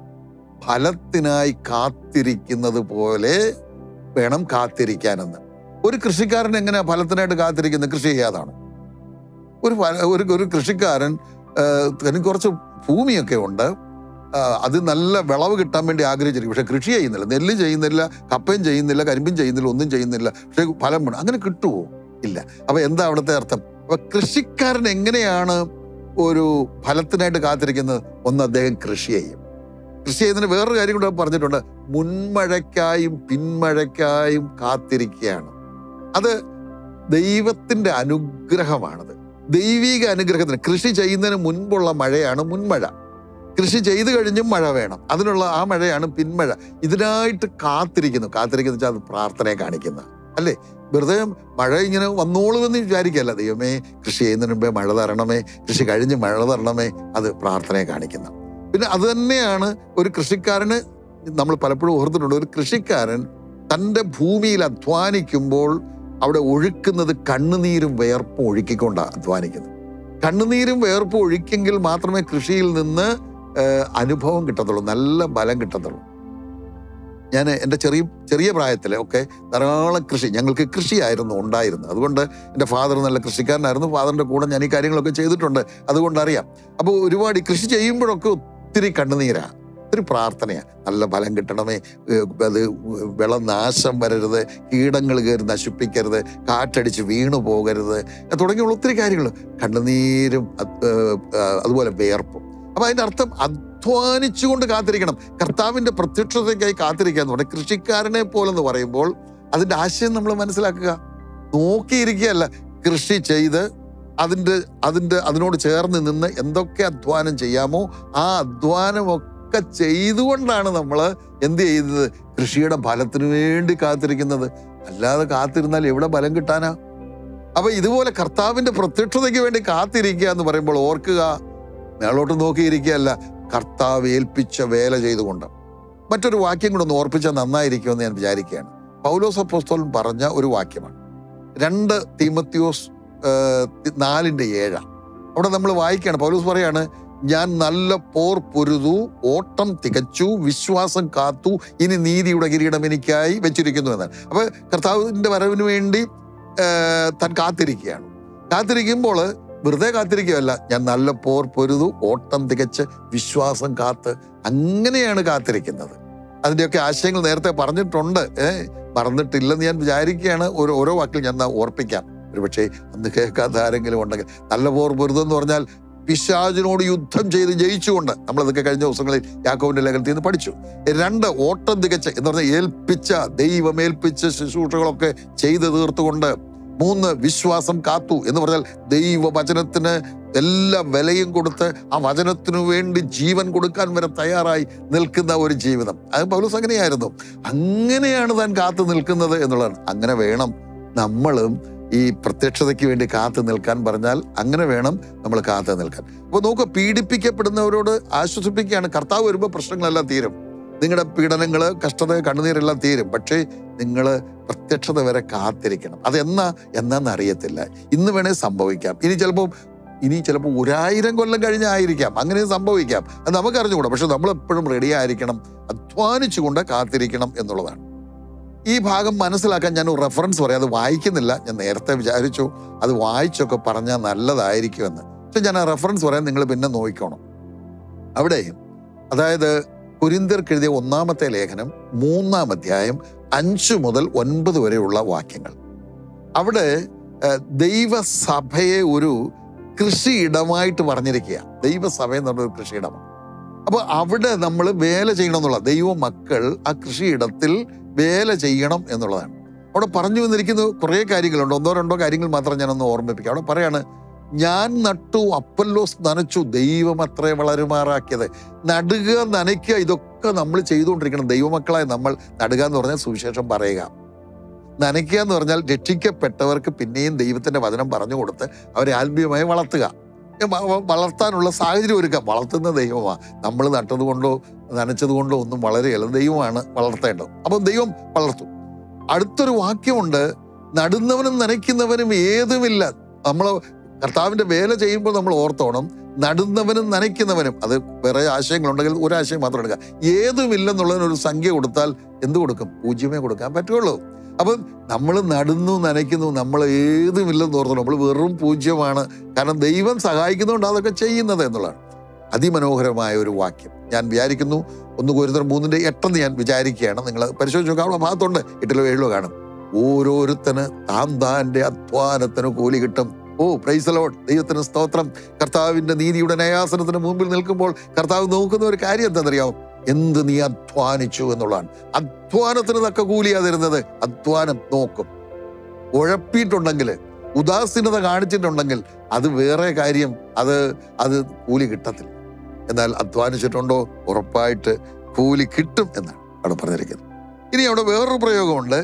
ഫലത്തിനായി കാത്തിരിക്കുന്നത് പോലെ വേണം കാത്തിരിക്കാനെന്ന് ഒരു കൃഷിക്കാരൻ എങ്ങനെയാ ഫലത്തിനായിട്ട് കാത്തിരിക്കുന്നത് കൃഷി ചെയ്യാതാണ് ഒരു ഫല- ഒരു ഒരു കൃഷിക്കാരൻ ആഹ്, തനിക്ക് കുറച്ച് ഭൂമിയൊക്കെ ഉണ്ട് ആഹ്, അത് നല്ല വിളവ് കിട്ടാൻ വേണ്ടി ആഗ്രഹിച്ചിരിക്കും പക്ഷെ കൃഷി ചെയ്യുന്നില്ല നെല്ല് ചെയ്യുന്നില്ല കപ്പയും ചെയ്യുന്നില്ല കരിമ്പും ചെയ്യുന്നില്ല ഒന്നും ചെയ്യുന്നില്ല പക്ഷെ ഫലം വേണം അങ്ങനെ കിട്ടുമോ ഇല്ല അപ്പൊ എന്താ അവിടുത്തെ അർത്ഥം അപ്പൊ കൃഷിക്കാരൻ എങ്ങനെയാണ് ഒരു ഫലത്തിനായിട്ട് കാത്തിരിക്കുന്നത് ഒന്ന് അദ്ദേഹം കൃഷി ചെയ്യും കൃഷി ചെയ്യുന്നതിന് വേറൊരു കാര്യം കൂടെ പറഞ്ഞിട്ടുണ്ട് മുൻമഴയ്ക്കായും പിന്മഴയ്ക്കായും കാത്തിരിക്കുകയാണ് അത് ദൈവത്തിന്റെ അനുഗ്രഹമാണത് ദൈവിക അനുഗ്രഹത്തിന് കൃഷി ചെയ്യുന്നതിന് മുൻപുള്ള മഴയാണ് മുൻമഴ കൃഷി ചെയ്തു കഴിഞ്ഞും മഴ വേണം അതിനുള്ള ആ മഴയാണ് പിന്മഴ ഇതിനായിട്ട് കാത്തിരിക്കുന്നു കാത്തിരിക്കുന്ന വെച്ചാൽ അത് പ്രാർത്ഥനയെ കാണിക്കുന്ന അല്ലേ വെറുതെ മഴ ഇങ്ങനെ വന്നോളുമെന്ന് വിചാരിക്കല്ല ദൈവമേ കൃഷി ചെയ്യുന്നതിന് മുമ്പേ മഴ തരണമേ കൃഷി കഴിഞ്ഞ് മഴ തരണമേ അത് പ്രാർത്ഥനയെ കാണിക്കുന്ന പിന്നെ അത് തന്നെയാണ് ഒരു കൃഷിക്കാരന് നമ്മൾ പലപ്പോഴും ഓർത്തിട്ടുണ്ട് ഒരു കൃഷിക്കാരൻ തൻ്റെ ഭൂമിയിൽ അധ്വാനിക്കുമ്പോൾ അവിടെ ഒഴുക്കുന്നത് കണ്ണുനീരും വേർപ്പും ഒഴുക്കിക്കൊണ്ടാണ് അധ്വാനിക്കുന്നത് കണ്ണുനീരും വേർപ്പും ഒഴുക്കെങ്കിൽ മാത്രമേ കൃഷിയിൽ നിന്ന് ഏഹ്, അനുഭവം കിട്ടത്തുള്ളൂ നല്ല ബലം കിട്ടത്തുള്ളൂ ഞാൻ എൻ്റെ ചെറിയ ചെറിയ പ്രായത്തിൽ ഒക്കെ ധാരാളം കൃഷി ഞങ്ങൾക്ക് കൃഷിയായിരുന്നു ഉണ്ടായിരുന്നത് അതുകൊണ്ട് എൻ്റെ ഫാദർ നല്ല കൃഷിക്കാരനായിരുന്നു ഫാദറിൻ്റെ കൂടെ ഞാൻ ഈ കാര്യങ്ങളൊക്കെ ചെയ്തിട്ടുണ്ട് അതുകൊണ്ട് അറിയാം അപ്പോൾ ഒരുപാട് ഈ കൃഷി ചെയ്യുമ്പോഴൊക്കെ ഒത്തിരി കണ്ണുനീരാ ഒത്തിരി പ്രാർത്ഥനയാണ് നല്ല ഫലം കിട്ടണമേ ഏഹ് അത് വിളനാശം വരരുത് കീടങ്ങൾ കയറി നശിപ്പിക്കരുത് കാറ്റടിച്ച് വീണു പോകരുത് തുടങ്ങിയുള്ള ഒത്തിരി കാര്യങ്ങൾ കണ്ണുനീരും അത്, ഏഹ്, ഏഹ്, അതുപോലെ വേർപ്പും അപ്പൊ അതിന്റെ അർത്ഥം അധ്വാനിച്ചുകൊണ്ട് കാത്തിരിക്കണം കർത്താവിന്റെ പ്രത്യക്ഷതയ്ക്കായി കാത്തിരിക്കുക എന്ന് പറഞ്ഞാൽ കൃഷിക്കാരനെ പോലെന്ന് പറയുമ്പോൾ അതിന്റെ ആശയം നമ്മൾ മനസ്സിലാക്കുക നോക്കിയിരിക്കുകയല്ല കൃഷി ചെയ്ത് അതിൻ്റെ അതിൻ്റെ അതിനോട് ചേർന്ന് നിന്ന് എന്തൊക്കെ അധ്വാനം ചെയ്യാമോ ആ അധ്വാനമൊക്കെ ചെയ്തുകൊണ്ടാണ് നമ്മൾ എന്ത് ചെയ്യുന്നത് കൃഷിയുടെ ഫലത്തിന് വേണ്ടി കാത്തിരിക്കുന്നത് അല്ലാതെ കാത്തിരുന്നാൽ എവിടെ ഫലം കിട്ടാനാ അപ്പൊ ഇതുപോലെ കർത്താവിന്റെ പ്രത്യക്ഷതയ്ക്ക് വേണ്ടി കാത്തിരിക്കുക എന്ന് പറയുമ്പോൾ ഓർക്കുക മേളോട്ട് നോക്കിയിരിക്കുകയല്ല കർത്താവ് ഏൽപ്പിച്ച വേല ചെയ്തുകൊണ്ട് മറ്റൊരു വാക്യം കൂടെ ഒന്ന് ഓർപ്പിച്ചാൽ നന്നായിരിക്കുമെന്ന് ഞാൻ വിചാരിക്കുകയാണ് പൗലോസ് അപ്പോസ്തലൻ പറഞ്ഞ ഒരു വാക്യമാണ് രണ്ട് തീമത്യോസ് ഏഹ്, തി- നാലിന്റെ ഏഴാ അവിടെ നമ്മൾ വായിക്കുകയാണ് പൗലോസ് പറയാണ് ഞാൻ നല്ല പോർ പൊരുതു ഓട്ടം തികച്ചു വിശ്വാസം കാത്തു ഇനി നീതിയുടെ കിരീടം എനിക്കായി വെച്ചിരിക്കുന്നു എന്നാണ് അപ്പൊ കർത്താവിന്റെ വരവിന് വേണ്ടി ഏഹ്, താൻ കാത്തിരിക്കുകയാണ് കാത്തിരിക്കുമ്പോൾ വെറുതെ കാത്തിരിക്കുകയല്ല ഞാൻ നല്ല പോർ പൊരുതു ഓട്ടം തികച്ച് വിശ്വാസം കാത്ത് അങ്ങനെയാണ് കാത്തിരിക്കുന്നത് അതിൻ്റെയൊക്കെ ആശയങ്ങൾ നേരത്തെ പറഞ്ഞിട്ടുണ്ട് ഏഹ് മറന്നിട്ടില്ലെന്ന് ഞാൻ വിചാരിക്കുകയാണ് ഓരോ ഓരോ വാക്കിൽ ഞാൻ എന്നാ ഓർപ്പിക്കാം ഒരുപക്ഷെ അന്ന് കേൾക്കാത്ത ആരെങ്കിലും ഉണ്ടെങ്കിൽ നല്ല പോർ പൊരുതെന്ന് പറഞ്ഞാൽ പിശാചിനോട് യുദ്ധം ചെയ്ത് ജയിച്ചുകൊണ്ട് നമ്മളതൊക്കെ കഴിഞ്ഞ ദിവസങ്ങളിൽ യാക്കോവിന്റെ ലേഖനത്തിൽ നിന്ന് പഠിച്ചു രണ്ട് ഓട്ടം തികച്ച് എന്ന് പറഞ്ഞാൽ ഏൽപ്പിച്ച ദൈവം ഏൽപ്പിച്ച ശുശ്രൂഷകളൊക്കെ ചെയ്ത് തീർത്തുകൊണ്ട് മൂന്ന് വിശ്വാസം കാത്തു എന്ന് പറഞ്ഞാൽ ദൈവവചനത്തിന് എല്ലാ വിലയും കൊടുത്ത് ആ വചനത്തിനു വേണ്ടി ജീവൻ കൊടുക്കാൻ വരെ തയ്യാറായി നിൽക്കുന്ന ഒരു ജീവിതം അത് പൗലോസ് അങ്ങനെയായിരുന്നു അങ്ങനെയാണ് താൻ കാത്തു നിൽക്കുന്നത് എന്നുള്ളതാണ് അങ്ങനെ വേണം നമ്മളും ഈ പ്രത്യക്ഷതയ്ക്ക് വേണ്ടി കാത്തു നിൽക്കാൻ പറഞ്ഞാൽ അങ്ങനെ വേണം നമ്മൾ കാത്തു നിൽക്കാൻ അപ്പൊ നോക്കുക പീഡിപ്പിക്കപ്പെടുന്നവരോട് ആശ്വസിപ്പിക്കുകയാണ് കർത്താവ് വരുമ്പോൾ പ്രശ്നങ്ങളെല്ലാം തീരും നിങ്ങളുടെ പീഡനങ്ങള് കഷ്ടത കണ്ണുനീരെല്ലാം തീരും പക്ഷേ നിങ്ങൾ പ്രത്യക്ഷത വരെ കാത്തിരിക്കണം അതെന്നാ എന്നാന്ന് അറിയത്തില്ല ഇന്ന് വേണേ സംഭവിക്കാം ഇനി ചിലപ്പോൾ ഇനി ചിലപ്പോൾ ഒരായിരം കൊല്ലം കഴിഞ്ഞായിരിക്കാം അങ്ങനെ സംഭവിക്കാം അത് നമുക്ക് അറിഞ്ഞുകൂടാ പക്ഷെ നമ്മൾ എപ്പോഴും റെഡി ആയിരിക്കണം അധ്വാനിച്ചുകൊണ്ട് കാത്തിരിക്കണം എന്നുള്ളതാണ് ഈ ഭാഗം മനസ്സിലാക്കാൻ ഞാൻ ഒരു റെഫറൻസ് പറയാം അത് വായിക്കുന്നില്ല ഞാൻ നേരത്തെ വിചാരിച്ചു അത് വായിച്ചൊക്കെ പറഞ്ഞാൽ നല്ലതായിരിക്കുമെന്ന് പക്ഷെ ഞാൻ ആ റെഫറൻസ് പറയാൻ നിങ്ങൾ പിന്നെ നോക്കിക്കോണം അവിടെ അതായത് കുരിന്തിർക്ക് എഴുതിയ ഒന്നാമത്തെ ലേഖനം മൂന്നാം അധ്യായം അഞ്ച് മുതൽ ഒൻപത് വരെയുള്ള വാക്യങ്ങൾ അവിടെ ഏഹ്, ദൈവസഭയെ ഒരു കൃഷിയിടമായിട്ട് പറഞ്ഞിരിക്കുക ദൈവസഭ എന്ന് പറഞ്ഞൊരു കൃഷിയിടമാണ് അപ്പൊ അവിടെ നമ്മൾ വേല ചെയ്യണം എന്നുള്ള ദൈവ മക്കൾ ആ കൃഷിയിടത്തിൽ വേല ചെയ്യണം എന്നുള്ളതാണ് അവിടെ പറഞ്ഞു വന്നിരിക്കുന്ന കുറേ കാര്യങ്ങളുണ്ട് ഒന്നോ രണ്ടോ കാര്യങ്ങൾ മാത്രം ഞാനൊന്ന് ഓർമ്മിപ്പിക്കാം അവിടെ പറയാണ് ഞാൻ നട്ടു അപ്പല്ലോസ് നനച്ചു ദൈവം അത്രേ വളരുമാറാക്കിയത് നടുക നനയ്ക്കുക ഇതൊക്കെ നമ്മൾ ചെയ്തുകൊണ്ടിരിക്കണം ദൈവമക്കളായി നമ്മൾ നടുക എന്ന് പറഞ്ഞാൽ സുവിശേഷം പറയുക നനയ്ക്കുക എന്ന് പറഞ്ഞാൽ രക്ഷിക്കപ്പെട്ടവർക്ക് പിന്നെയും ദൈവത്തിന്റെ വചനം പറഞ്ഞു കൊടുത്ത് അവരെ ആത്മീയമായി വളർത്തുക ഏ, വ- വ- വളർത്താനുള്ള സാഹചര്യം ഒരുക്കുക വളർത്തുന്ന ദൈവമാണ് നമ്മൾ നട്ടത് കൊണ്ടോ നനച്ചത് കൊണ്ടോ ഒന്നും വളരെയല്ല ദൈവമാണ് വളർത്തേണ്ടത് അപ്പം ദൈവം വളർത്തും അടുത്തൊരു വാക്യമുണ്ട് നടുന്നവനും നനയ്ക്കുന്നവനും ഏതുമില്ല നമ്മൾ കർത്താവിന്റെ വേല ചെയ്യുമ്പോൾ നമ്മൾ ഓർത്തോണം നടുന്നവനും നനയ്ക്കുന്നവനും അത് വേറെ ആശയങ്ങളുണ്ടെങ്കിൽ ഒരു ആശയം മാത്രം എടുക്കുക ഏതുമില്ലെന്നുള്ളതിന് ഒരു സംഖ്യ കൊടുത്താൽ എന്ത് കൊടുക്കും പൂജ്യമേ കൊടുക്കാൻ പറ്റുള്ളൂ അപ്പം നമ്മൾ നടുന്നു നനയ്ക്കുന്നു നമ്മൾ ഏതുമില്ലെന്ന് ഓർത്തു നമ്മൾ വെറും പൂജ്യമാണ് കാരണം ദൈവം സഹായിക്കുന്നുണ്ട് അതൊക്കെ ചെയ്യുന്നത് എന്നുള്ളതാണ് അതിമനോഹരമായ ഒരു വാക്യം ഞാൻ വിചാരിക്കുന്നു ഒന്ന് കോരുത്തർ മൂന്നിന്റെ എട്ടെന്ന് ഞാൻ വിചാരിക്കുകയാണ് നിങ്ങൾ പരിശോധിച്ച് നോക്കാം അവിടെ ഭാഗത്തുണ്ട് എട്ടിലോ ഏഴിലോ കാണും ഓരോരുത്തന് താൻ താന്റെ അധ്വാനത്തിന് കൂലി കിട്ടും ഓ പ്രൈസലോട്ട് ദൈവത്തിന് സ്തോത്രം കർത്താവിന്റെ നീതിയുടെ ന്യായാസനത്തിന് മുമ്പിൽ നിൽക്കുമ്പോൾ കർത്താവ് നോക്കുന്ന ഒരു കാര്യം എന്താണെന്നറിയാമോ എന്ത് നീ അധ്വാനിച്ചു എന്നുള്ളതാണ് അധ്വാനത്തിന് തക്ക കൂലിയാ തരുന്നത് അധ്വാനം നോക്കും ഉഴപ്പിയിട്ടുണ്ടെങ്കിൽ ഉദാസീനത കാണിച്ചിട്ടുണ്ടെങ്കിൽ അത് വേറെ കാര്യം അത് അത് കൂലി കിട്ടത്തില്ല എന്നാൽ അധ്വാനിച്ചിട്ടുണ്ടോ ഉറപ്പായിട്ട് കൂലി കിട്ടും എന്നാണ് അവിടെ പറഞ്ഞിരിക്കുന്നത് ഇനി അവിടെ വേറൊരു പ്രയോഗമുണ്ട്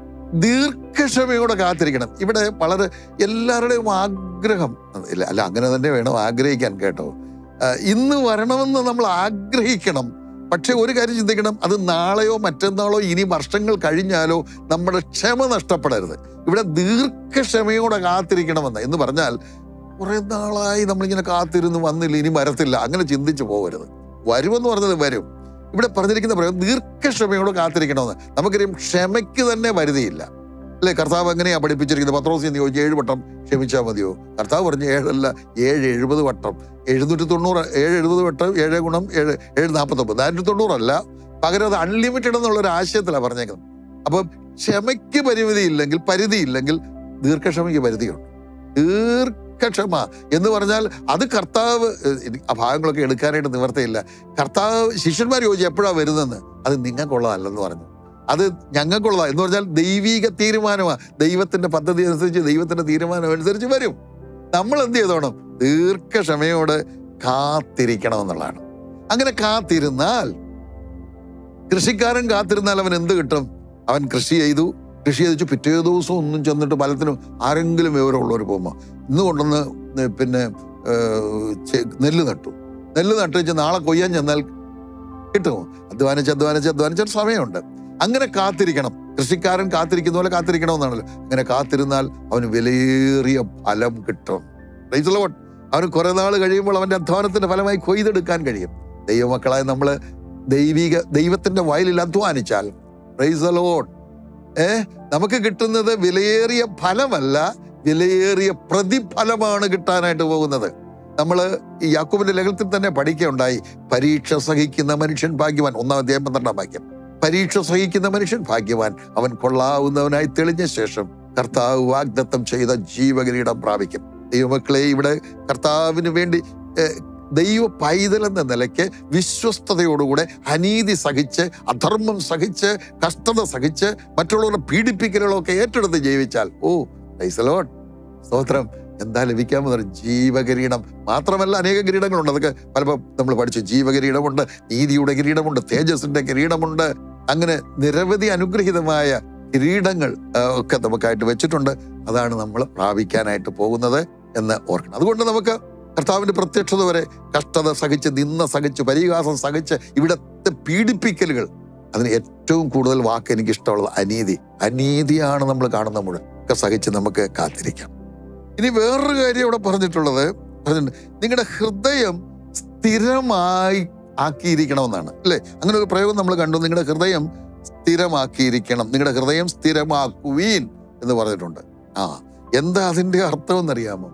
ദീർഘക്ഷമയോടെ കാത്തിരിക്കണം ഇവിടെ വളരെ എല്ലാവരുടെയും ആഗ്രഹം ഇല്ല അല്ല അങ്ങനെ തന്നെ വേണം ആഗ്രഹിക്കാൻ കേട്ടോ ആ, ഇന്ന് വരണമെന്ന് നമ്മൾ ആഗ്രഹിക്കണം പക്ഷെ ഒരു കാര്യം ചിന്തിക്കണം അത് നാളെയോ മറ്റന്നാളോ ഇനി വർഷങ്ങൾ കഴിഞ്ഞാലോ നമ്മുടെ ക്ഷമ നഷ്ടപ്പെടരുത് ഇവിടെ ദീർഘക്ഷമയോടെ കാത്തിരിക്കണമെന്ന് എന്ന് പറഞ്ഞാൽ കുറെ നാളായി നമ്മളിങ്ങനെ കാത്തിരുന്ന് വന്നില്ല ഇനി വരത്തില്ല അങ്ങനെ ചിന്തിച്ചു പോകരുത് വരുമെന്ന് പറഞ്ഞത് വരും ഇവിടെ പറഞ്ഞിരിക്കുന്ന പ്രയോഗം ദീർഘക്ഷമയോടെ കാത്തിരിക്കണമെന്ന് നമുക്കറിയാം ക്ഷമയ്ക്ക് തന്നെ വരുതിയില്ല അല്ലെ കർത്താവ് എങ്ങനെയാ പഠിപ്പിച്ചിരിക്കുന്നത് പത്രോസി എന്ന് ചോദിച്ചു ഏഴ് വട്ടം ക്ഷമിച്ചാൽ മതിയോ കർത്താവ് പറഞ്ഞു ഏഴല്ല ഏഴ് എഴുപത് വട്ടം എഴുന്നൂറ്റി തൊണ്ണൂറ് ഏഴ് എഴുപത് വട്ടം ഏഴ് ഗുണം ഏഴ് ഏഴ് നാൽപ്പത്തൊമ്പത് നാനൂറ്റി തൊണ്ണൂറല്ല പകരം അത് അൺലിമിറ്റഡ് എന്നുള്ള ഒരു ആശയത്തിലാണ് പറഞ്ഞേക്കുന്നത് അപ്പം ക്ഷമയ്ക്ക് പരിമിതി ഇല്ലെങ്കിൽ പരിധി ഇല്ലെങ്കിൽ ദീർഘക്ഷമയ്ക്ക് പരിധിയുണ്ട് ദീർഘക്ഷമ എന്ന് പറഞ്ഞാൽ അത് കർത്താവ് ഏഹ്, ഇനി ആ ഭാഗങ്ങളൊക്കെ എടുക്കാനായിട്ട് നിവർത്തിയില്ല കർത്താവ് ശിഷ്യന്മാർ ചോദിച്ചു എപ്പോഴാണ് വരുന്നതെന്ന് അത് നിങ്ങൾക്കുള്ളതല്ലെന്ന് പറഞ്ഞു അത് ഞങ്ങൾക്കുള്ളതാണ് എന്ന് പറഞ്ഞാൽ ദൈവിക തീരുമാനമാണ് ദൈവത്തിന്റെ പദ്ധതി അനുസരിച്ച് ദൈവത്തിന്റെ തീരുമാനം അനുസരിച്ച് വരും നമ്മൾ എന്ത് ചെയ്തോണം ദീർഘക്ഷമയോട് കാത്തിരിക്കണം എന്നുള്ളതാണ് അങ്ങനെ കാത്തിരുന്നാൽ കൃഷിക്കാരൻ കാത്തിരുന്നാൽ അവൻ എന്ത് കിട്ടും അവൻ കൃഷി ചെയ്തു കൃഷി ചെയ്തു പിറ്റേ ദിവസം ഒന്നും ചെന്നിട്ട് ഫലത്തിനും ആരെങ്കിലും വിവരമുള്ളവർ പോകുമ്പോൾ ഇന്ന് കൊണ്ടുവന്ന് ന- പിന്നെ ഏഹ്, ചെ- നെല്ല് നട്ടു നെല്ല് നട്ട് വെച്ച് നാളെ കൊയ്യാൻ ചെന്നാൽ കിട്ടുമോ അധ്വാനിച്ച് അധ്വാനിച്ച് അധ്വാനിച്ച ഒരു സമയമുണ്ട് അങ്ങനെ കാത്തിരിക്കണം കൃഷിക്കാരൻ കാത്തിരിക്കുന്ന പോലെ കാത്തിരിക്കണമെന്നാണല്ലോ അങ്ങനെ കാത്തിരുന്നാൽ അവന് വിലയേറിയ ഫലം കിട്ടും Praise the Lord. അവന് കുറെ നാൾ കഴിയുമ്പോൾ അവന്റെ അധ്വാനത്തിന്റെ ഫലമായി കൊയ്തെടുക്കാൻ കഴിയും ദൈവമക്കളായ നമ്മൾ ദൈവിക ദൈവത്തിന്റെ വയലിൽ അധ്വാനിച്ചാൽ പ്രൈസ് ലോഡ് ഏ നമുക്ക് കിട്ടുന്നത് വിലയേറിയ ഫലമല്ല വിലയേറിയ പ്രതിഫലമാണ് കിട്ടാനായിട്ട് പോകുന്നത് നമ്മൾ ഈ യാക്കൂബിന്റെ ലേഖനത്തിൽ തന്നെ പഠിക്കുകയുണ്ടായി പരീക്ഷ സഹിക്കുന്ന മനുഷ്യൻ ഭാഗ്യവാൻ ഒന്നാം അധ്യായം പന്ത്രണ്ടാം വാക്യം പരീക്ഷ സഹിക്കുന്ന മനുഷ്യൻ ഭാഗ്യവാൻ അവൻ കൊള്ളാവുന്നവനായി തെളിഞ്ഞ ശേഷം കർത്താവ് വാഗ്ദത്തം ചെയ്ത ജീവകിരീടം പ്രാപിക്കും ദൈവമക്കളെ ഇവിടെ കർത്താവിന് വേണ്ടി ഏഹ്, ദൈവ പൈതൽ എന്ന നിലയ്ക്ക് വിശ്വസ്തയോടുകൂടെ അനീതി സഹിച്ച് അധർമ്മം സഹിച്ച് കഷ്ടത സഹിച്ച് മറ്റുള്ളവരുടെ പീഡിപ്പിക്കലുകളൊക്കെ ഏറ്റെടുത്ത് ജീവിച്ചാൽ ഓ പൈസലോട്ട് സ്തോത്രം എന്താ ലഭിക്കാമെന്ന് പറയും ജീവകിരീടം മാത്രമല്ല അനേക കിരീടങ്ങളുണ്ട് അതൊക്കെ പലപ്പോൾ നമ്മൾ പഠിച്ചു ജീവകിരീടമുണ്ട് നീതിയുടെ കിരീടമുണ്ട് തേജസ്സിന്റെ കിരീടമുണ്ട് അങ്ങനെ നിരവധി അനുഗ്രഹീതമായ കിരീടങ്ങൾ ആ, ഒക്കെ നമുക്കായിട്ട് വെച്ചിട്ടുണ്ട് അതാണ് നമ്മൾ പ്രാപിക്കാനായിട്ട് പോകുന്നത് എന്ന് ഓർക്കണം അതുകൊണ്ട് നമുക്ക് കർത്താവിന്റെ പ്രത്യക്ഷത വരെ കഷ്ടത സഹിച്ച് നിന്ന സഹിച്ച് പരിഹാസം സഹിച്ച് ഇവിടത്തെ പീഡിപ്പിക്കലുകൾ അതിന് ഏറ്റവും കൂടുതൽ വാക്ക് എനിക്ക് ഇഷ്ടമുള്ളത് അനീതി അനീതിയാണ് നമ്മൾ കാണുന്ന മുഴുവൻ ഒക്കെ സഹിച്ച് നമുക്ക് കാത്തിരിക്കാം ഇനി വേറൊരു കാര്യം ഇവിടെ പറഞ്ഞിട്ടുള്ളത് പറഞ്ഞിട്ടുണ്ട് നിങ്ങളുടെ ഹൃദയം സ്ഥിരമായി ആക്കിയിരിക്കണമെന്നാണ് അല്ലേ അങ്ങനെ ഒരു പ്രയോഗം നമ്മൾ കണ്ടു നിങ്ങളുടെ ഹൃദയം സ്ഥിരമാക്കിയിരിക്കണം നിങ്ങളുടെ ഹൃദയം സ്ഥിരമാക്കുവീൻ എന്ന് പറഞ്ഞിട്ടുണ്ട് ആ എന്താ അതിന്റെ അർത്ഥം എന്നറിയാമോ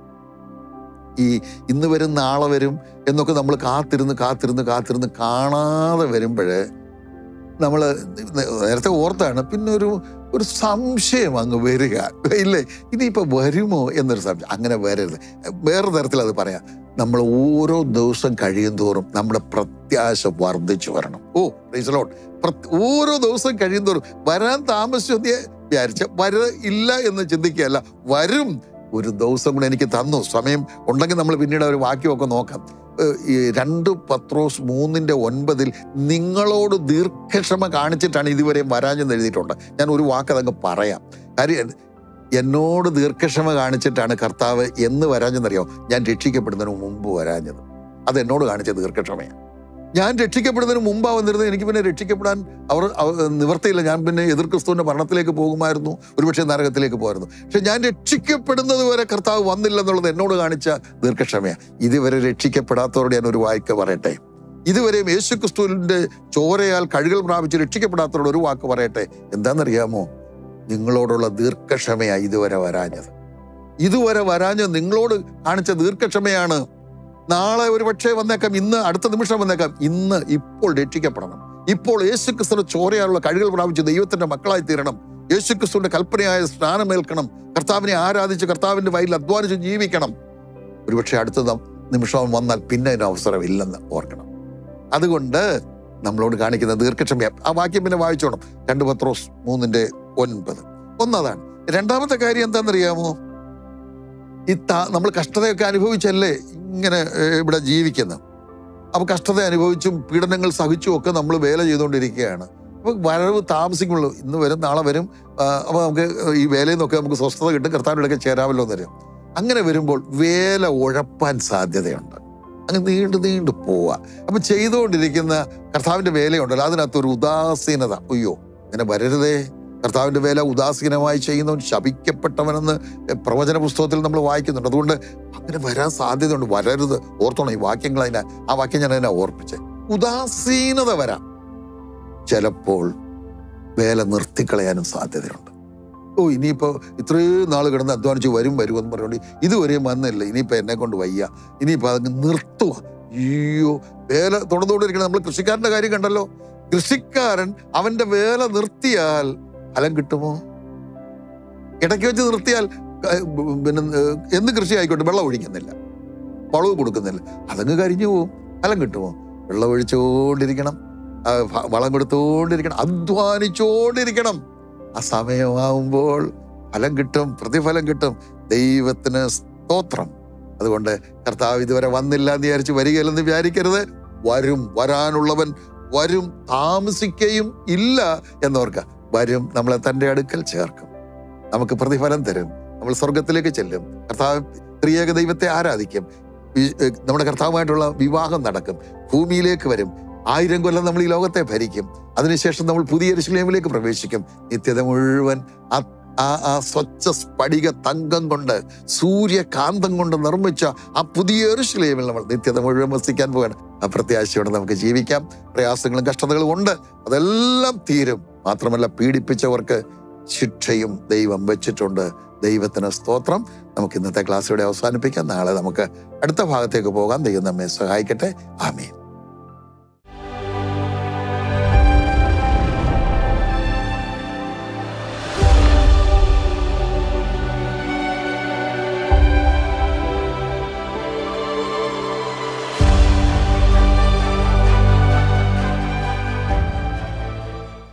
ഈ ഇന്ന് വരും നാളെ വരും എന്നൊക്കെ നമ്മൾ കാത്തിരുന്ന് കാത്തിരുന്ന് കാത്തിരുന്ന് കാണാതെ വരുമ്പോഴേ നമ്മൾ നേരത്തെ ഓർത്താണ് പിന്നെ ഒരു ഒരു സംശയം അങ്ങ് വരിക ഇല്ലേ ഇനിയിപ്പോൾ വരുമോ എന്നൊരു സംശയം അങ്ങനെ വരരുത് വേറെ തരത്തിൽ അത് പറയാം നമ്മൾ ഓരോ ദിവസം കഴിയും തോറും നമ്മുടെ പ്രത്യാശ വർദ്ധിച്ചു വരണം ഓ റീസലോട്ട് ഓരോ ദിവസം കഴിയും തോറും വരാൻ താമസിച്ചെന്ന് വിചാരിച്ച വര ഇല്ല എന്ന് ചിന്തിക്കുകയല്ല വരും ഒരു ദിവസം കൂടെ എനിക്ക് തന്നു സമയം ഉണ്ടെങ്കിൽ നമ്മൾ പിന്നീട് ഒരു വാക്യമൊക്കെ നോക്കാം ഏഹ് ഈ രണ്ട് പത്രോസ് മൂന്നിന്റെ ഒൻപതിൽ നിങ്ങളോട് ദീർഘക്ഷമ കാണിച്ചിട്ടാണ് ഇതുവരെയും വരാഞ്ഞെന്ന് എഴുതിയിട്ടുണ്ട് ഞാൻ ഒരു വാക്ക് അതങ്ങ് പറയാം കാര്യം എന്നോട് ദീർഘക്ഷമ കാണിച്ചിട്ടാണ് കർത്താവ് എന്ന് വരാഞ്ഞെന്നറിയോ ഞാൻ രക്ഷിക്കപ്പെടുന്നതിന് മുമ്പ് വരാഞ്ഞത് അത് എന്നോട് കാണിച്ച ദീർഘക്ഷമയാണ് ഞാൻ രക്ഷിക്കപ്പെടുന്നതിന് മുമ്പാ വന്നിരുന്നത് എനിക്ക് പിന്നെ രക്ഷിക്കപ്പെടാൻ അവർ അവ- നിവർത്തിയില്ല ഞാൻ പിന്നെ എതിർ ക്രിസ്തുവിന്റെ മരണത്തിലേക്ക് പോകുമായിരുന്നു ഒരുപക്ഷെ നരകത്തിലേക്ക് പോയിരുന്നു പക്ഷെ ഞാൻ രക്ഷിക്കപ്പെടുന്നത് വരെ കർത്താവ് വന്നില്ല എന്നുള്ളത് എന്നോട് കാണിച്ച ദീർഘക്ഷമയാണ് ഇതുവരെ രക്ഷിക്കപ്പെടാത്തവരോട് ഞാൻ ഒരു വായിക്ക പറയട്ടെ ഇതുവരെയും യേശു ക്രിസ്തുവിന്റെ ചോരയാൽ കഴുകൽ പ്രാപിച്ച് രക്ഷിക്കപ്പെടാത്തവരോട് ഒരു വാക്ക് പറയട്ടെ എന്താണെന്നറിയാമോ നിങ്ങളോടുള്ള ദീർഘക്ഷമയാണ് ഇതുവരെ വരാഞ്ഞത് ഇതുവരെ വരാഞ്ഞത് നിങ്ങളോട് കാണിച്ച ദീർഘക്ഷമയാണ് നാളെ ഒരു പക്ഷേ വന്നേക്കാം ഇന്ന് അടുത്ത നിമിഷം വന്നേക്കാം ഇന്ന് ഇപ്പോൾ രക്ഷിക്കപ്പെടണം ഇപ്പോൾ യേശുക്രിസ്തുവിന്റെ ചോരയാലുള്ള കഴികൾ പ്രാപിച്ച് ദൈവത്തിന്റെ മക്കളായി തീരണം യേശുക്രിസ്തുവിന്റെ കൽപ്പനയായ സ്നാനമേൽക്കണം കർത്താവിനെ ആരാധിച്ച് കർത്താവിന്റെ വയലിൽ അധ്വാനിച്ച് ജീവിക്കണം ഒരുപക്ഷെ അടുത്ത നം- നിമിഷം വന്നാൽ പിന്നെ അതിന് അവസരമില്ലെന്ന് ഓർക്കണം അതുകൊണ്ട് നമ്മളോട് കാണിക്കുന്ന ദീർഘക്ഷമ ആ വാക്യം പിന്നെ വായിച്ചോണം രണ്ട് പത്രോസ് മൂന്നിന്റെ ഒൻപത് ഒന്നതാണ് രണ്ടാമത്തെ കാര്യം എന്താണെന്നറിയാമോ ഈ താ നമ്മൾ കഷ്ടതയൊക്കെ അനുഭവിച്ചല്ലേ ഇങ്ങനെ ഏഹ്, ഇവിടെ ജീവിക്കുന്നത് അപ്പൊ കഷ്ടത അനുഭവിച്ചും പീഡനങ്ങൾ സഹിച്ചും ഒക്കെ നമ്മൾ വേല ചെയ്തുകൊണ്ടിരിക്കുകയാണ് അപ്പൊ വരവ് താമസിക്കുള്ളൂ ഇന്ന് വരും നാളെ വരും ആ, അപ്പൊ നമുക്ക് ഈ വേലയിൽ നിന്നൊക്കെ നമുക്ക് സ്വസ്ഥത കിട്ടും കർത്താവിനൊക്കെ ചേരാമല്ലോ എന്നറിയാം അങ്ങനെ വരുമ്പോൾ വേല ഉഴപ്പാൻ സാധ്യതയുണ്ട് അങ്ങ് നീണ്ടു നീണ്ടു പോവാ അപ്പൊ ചെയ്തുകൊണ്ടിരിക്കുന്ന കർത്താവിന്റെ വേലയുണ്ടല്ലോ അതിനകത്ത് ഒരു ഉദാസീനത അയ്യോ അങ്ങനെ വരരുതേ കർത്താവിന്റെ വേല ഉദാസീനമായി ചെയ്യുന്നവൻ ശപിക്കപ്പെട്ടവനെന്ന് പ്രവചന പുസ്തകത്തിൽ നമ്മൾ വായിക്കുന്നുണ്ട് അതുകൊണ്ട് അങ്ങനെ വരാൻ സാധ്യതയുണ്ട് വരരുത് ഓർത്തോണം ഈ വാക്യങ്ങൾ അതിനെ ആ വാക്യം ഞാൻ അതിനെ ഓർപ്പിച്ചേ ഉദാസീനത വരാം ചിലപ്പോൾ വേല നിർത്തിക്കളയാനും സാധ്യതയുണ്ട് ഓ ഇനിയിപ്പോ ഇത്രയും നാൾ കിടന്ന് അധ്വാനിച്ച് വരും വരും എന്ന് പറഞ്ഞുകൊണ്ട് ഇതുവരെയും വന്നില്ല ഇനിയിപ്പോ എന്നെ കൊണ്ട് വയ്യ ഇനിയിപ്പോ അതങ്ങ് നിർത്തുക അയ്യോ വേല തുടർന്നുകൊണ്ടിരിക്കണം നമ്മൾ കൃഷിക്കാരന്റെ കാര്യം കണ്ടല്ലോ കൃഷിക്കാരൻ അവന്റെ വേല നിർത്തിയാൽ ഫലം കിട്ടുമോ ഇടയ്ക്ക് വെച്ച് നിർത്തിയാൽ ഏർ, പിന്നെ ഏർ, എന്ത് കൃഷി ആയിക്കോട്ടെ വെള്ളം ഒഴിക്കുന്നില്ല വളവ് കൊടുക്കുന്നില്ല അതങ്ങ് കരിഞ്ഞു പോവും ഫലം കിട്ടുമോ വെള്ളം ഒഴിച്ചുകൊണ്ടിരിക്കണം ആ, ഭ- വളം കൊടുത്തുകൊണ്ടിരിക്കണം അധ്വാനിച്ചുകൊണ്ടിരിക്കണം ആ സമയമാവുമ്പോൾ ഫലം കിട്ടും പ്രതിഫലം കിട്ടും ദൈവത്തിന് സ്തോത്രം അതുകൊണ്ട് കർത്താവ് ഇതുവരെ വന്നില്ല എന്ന് വിചാരിച്ച് വരികയില്ലെന്ന് വിചാരിക്കരുത് വരും വരാനുള്ളവൻ വരും താമസിക്കുകയും ഇല്ല എന്നോർക്ക വരും നമ്മളെ തൻ്റെ അടുക്കൽ ചേർക്കും നമുക്ക് പ്രതിഫലം തരും നമ്മൾ സ്വർഗത്തിലേക്ക് ചെല്ലും കർത്താവ് ത്രിയേക ദൈവത്തെ ആരാധിക്കും ഈ- ഏ, നമ്മുടെ കർത്താവുമായിട്ടുള്ള വിവാഹം നടക്കും ഭൂമിയിലേക്ക് വരും ആയിരം കൊല്ലം നമ്മൾ ഈ ലോകത്തെ ഭരിക്കും അതിനുശേഷം നമ്മൾ പുതിയ എരുശലേമിലേക്ക് പ്രവേശിക്കും നിത്യത മുഴുവൻ ആ ആ ആ സ്വച്ഛ സ്ഫടിക തങ്കം കൊണ്ട് സൂര്യകാന്തം കൊണ്ട് നിർമ്മിച്ച ആ പുതിയ എരുശലേമിൽ നമ്മൾ നിത്യത മുഴുവൻ വസിക്കാൻ പോവുകയാണ് ആ പ്രത്യാശയോടെ നമുക്ക് ജീവിക്കാം പ്രയാസങ്ങളും കഷ്ടതകളും ഉണ്ട് അതെല്ലാം തീരും മാത്രമല്ല പീഡിപ്പിച്ചവർക്ക് ശിക്ഷയും ദൈവം വെച്ചിട്ടുണ്ട് ദൈവത്തിന് സ്തോത്രം നമുക്ക് ഇന്നത്തെ ക്ലാസ് ഇവിടെ അവസാനിപ്പിക്കാം നാളെ നമുക്ക് അടുത്ത ഭാഗത്തേക്ക് പോകാം ദൈവം നമ്മെ സഹായിക്കട്ടെ ആമീൻ